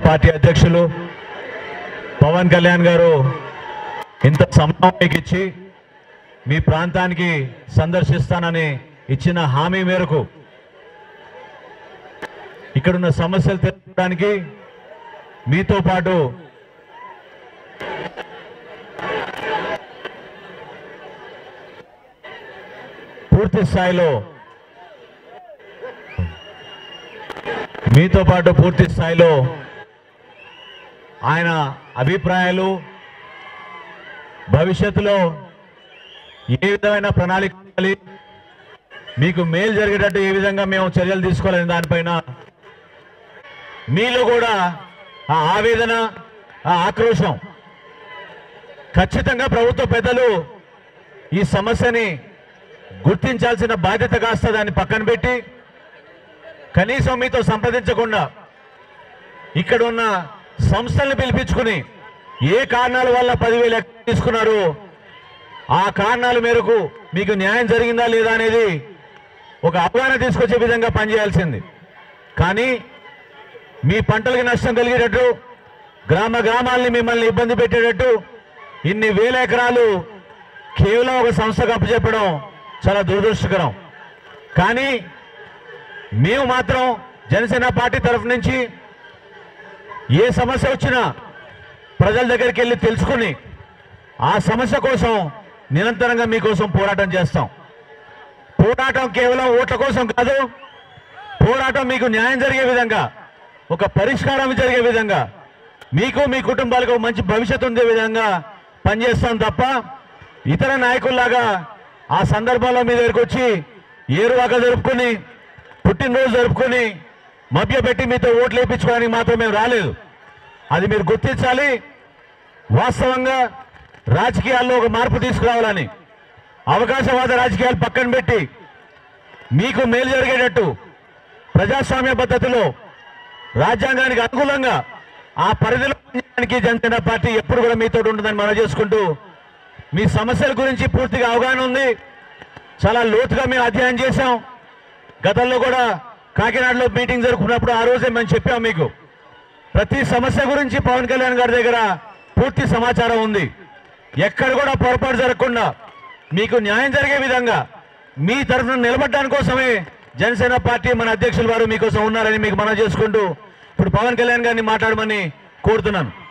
party అధ్యక్షులు పవన్ కళ్యాణ్ గారు ఇంత సమయం మీకు ఇచ్చి మీ ప్రాంతానికి సందర్శిస్తానని ఇచ్చిన హామీ మేరకు ఇక్కడున్న సమస్యలు తెలుసుకోవడానికి మీతో పాటు పూర్తి స్థాయిలో మీతో పాటు పూర్తి స్థాయిలో ఆయన అభిప్రాయాలు భవిష్యత్తులో ఏ విధమైన ప్రణాళిక ఉండాలి, మీకు మేలు జరిగేటట్టు ఏ విధంగా మేము చర్యలు తీసుకోవాలని దానిపైన మీలో కూడా ఆ ఆవేదన ఆ ఆక్రోశం ఖచ్చితంగా ప్రభుత్వ పెద్దలు ఈ సమస్యని గుర్తించాల్సిన బాధ్యత కాస్త దాన్ని పక్కన పెట్టి కనీసం మీతో సంప్రదించకుండా ఇక్కడ ఉన్న సంస్థల్ని పిలిపించుకుని ఏ కారణాల వల్ల పదివేలు ఎక్కడ తీసుకున్నారు ఆ కారణాల మేరకు మీకు న్యాయం జరిగిందా లేదా అనేది ఒక అవగాహన తీసుకొచ్చే విధంగా పనిచేయాల్సింది కానీ మీ పంటలకి నష్టం కలిగేటట్టు గ్రామ గ్రామాల్ని మిమ్మల్ని ఇబ్బంది పెట్టేటట్టు ఇన్ని వేల ఎకరాలు కేవలం ఒక సంస్థకు అప్పచెప్పడం చాలా దురదృష్టకరం కానీ మేము మాత్రం జనసేన పార్టీ తరఫు నుంచి ఏ సమస్య వచ్చినా ప్రజల దగ్గరికి వెళ్ళి తెలుసుకుని ఆ సమస్య కోసం నిరంతరంగా మీకోసం పోరాటం చేస్తాం పోరాటం కేవలం ఓట్ల కోసం కాదు పోరాటం మీకు న్యాయం జరిగే విధంగా ఒక పరిష్కారం జరిగే విధంగా మీకు మీ కుటుంబాలకు ఒక మంచి భవిష్యత్తు ఉండే విధంగా పనిచేస్తాం తప్ప ఇతర నాయకుల్లాగా ఆ సందర్భంలో మీ దగ్గరికి వచ్చి ఏరువాక జరుపుకొని పుట్టినరోజు జరుపుకొని మభ్యపెట్టి మీతో ఓట్లు వేయించుకోవడానికి మాత్రం మేము రాలేదు అది మీరు గుర్తించాలి వాస్తవంగా రాజకీయాల్లో ఒక మార్పు తీసుకురావాలని అవకాశవాద రాజకీయాలు పక్కన పెట్టి మీకు మేలు జరిగేటట్టు ప్రజాస్వామ్య పద్ధతిలో రాజ్యాంగానికి అనుకూలంగా ఆ పరిధిలో పనిచేయడానికి జనసేన పార్టీ ఎప్పుడు కూడా మీతో ఉంటుందని మనం చేసుకుంటూ మీ సమస్యల గురించి పూర్తిగా అవగాహన ఉంది చాలా లోతుగా మేము అధ్యయనం చేశాం గతంలో కూడా కాకినాడలో మీటింగ్ జరుపుకున్నప్పుడు ఆ రోజే మేము చెప్పాం మీకు ప్రతి సమస్య గురించి పవన్ కళ్యాణ్ గారి దగ్గర పూర్తి సమాచారం ఉంది ఎక్కడ కూడా పొరపాటు జరగకుండా మీకు న్యాయం జరిగే విధంగా మీ తరఫున నిలబడడానికి కోసమే జనసేన పార్టీ మన అధ్యక్షులు వారు మీకోసం ఉన్నారని మీకు మనం చేసుకుంటూ ఇప్పుడు పవన్ కళ్యాణ్ గారిని మాట్లాడమని కోరుతున్నాను